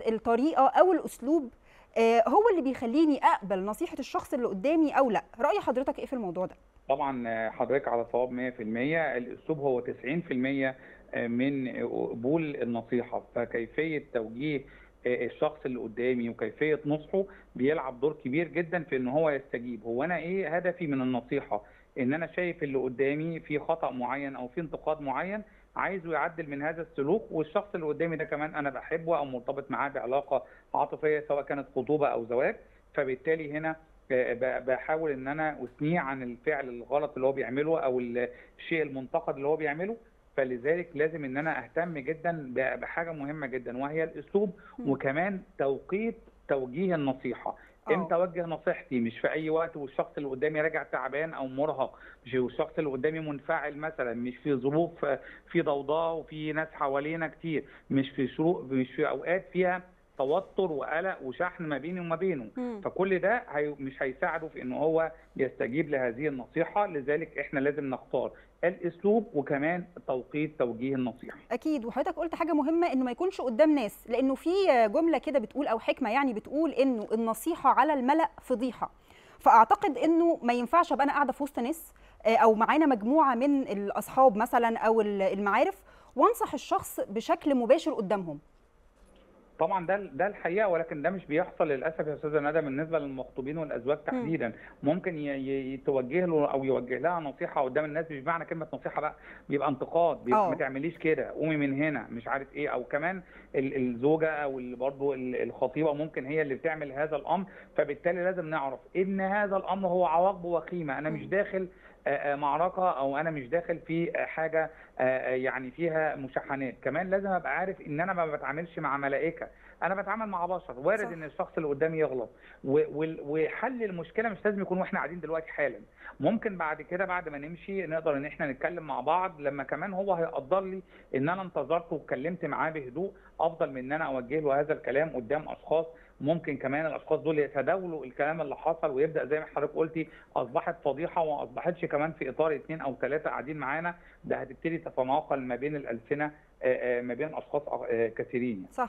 الطريقه او الاسلوب آه، هو اللي بيخليني اقبل نصيحه الشخص اللي قدامي او لا راي حضرتك ايه في الموضوع ده طبعا حضرتك على صواب 100% الاسلوب هو 90% من قبول النصيحه فكيفيه توجيه الشخص اللي قدامي وكيفيه نصحه بيلعب دور كبير جدا في ان هو يستجيب هو انا ايه هدفي من النصيحه ان انا شايف اللي قدامي في خطا معين او في انتقاد معين عايزه يعدل من هذا السلوك والشخص اللي قدامي ده كمان انا بحبه او مرتبط معاه بعلاقه عاطفيه سواء كانت خطوبه او زواج فبالتالي هنا بحاول ان انا اثنيه عن الفعل الغلط اللي هو بيعمله او الشيء المنتقد اللي هو بيعمله فلذلك لازم ان انا اهتم جدا بحاجه مهمه جدا وهي الاسلوب وكمان توقيت توجيه النصيحه امتى اوجه نصيحتي مش في اي وقت والشخص اللي قدامي راجع تعبان او مرهق مش والشخص اللي قدامي منفعل مثلا مش في ظروف في ضوضاء وفي ناس حوالينا كتير مش في شروق مش في اوقات فيها توتر وقلق وشحن ما بيني وما بينه مم. فكل ده هي مش هيساعده في ان هو يستجيب لهذه النصيحه لذلك احنا لازم نختار الاسلوب وكمان توقيت توجيه النصيحه اكيد وحضرتك قلت حاجه مهمه انه ما يكونش قدام ناس لانه في جمله كده بتقول او حكمه يعني بتقول انه النصيحه على الملأ فضيحه فاعتقد انه ما ينفعش ابقى انا قاعده في وسط ناس آه، او معانا مجموعه من الاصحاب مثلا او المعارف وانصح الشخص بشكل مباشر قدامهم طبعا ده ده الحقيقه ولكن ده مش بيحصل للاسف يا استاذه ندى بالنسبه للمخطوبين والازواج تحديدا ممكن ي- ي- يتوجه له او يوجه لها نصيحه قدام الناس مش معنى كلمه نصيحه بقى بيبقى انتقاد بيبقى آه. ما تعمليش كده قومي من هنا مش عارف ايه او كمان ال- الزوجه او ال- برضه ال- الخطيبه ممكن هي اللي بتعمل هذا الامر فبالتالي لازم نعرف ان هذا الامر هو عواقبه وخيمه انا مش مم. داخل آه، آه، معركه او انا مش داخل في آه، حاجه آه، آه، يعني فيها مشاحنات كمان لازم ابقى عارف ان انا ما بتعاملش مع ملائكه انا بتعامل مع بشر وارد صح. ان الشخص اللي قدامي يغلط و- وال- وحل المشكله مش لازم يكون واحنا قاعدين دلوقتي حالا ممكن بعد كده بعد ما نمشي نقدر ان احنا نتكلم مع بعض لما كمان هو هيقدر لي ان انا انتظرت واتكلمت معاه بهدوء افضل من ان انا اوجه له هذا الكلام قدام اشخاص ممكن كمان الاشخاص دول يتداولوا الكلام اللي حصل ويبدا زي ما حضرتك قلتي اصبحت فضيحه وما اصبحتش كمان في اطار اثنين او ثلاثه قاعدين معانا ده هتبتدي تتناقل ما بين الالسنه آه، آه، ما بين اشخاص آه، كثيرين صح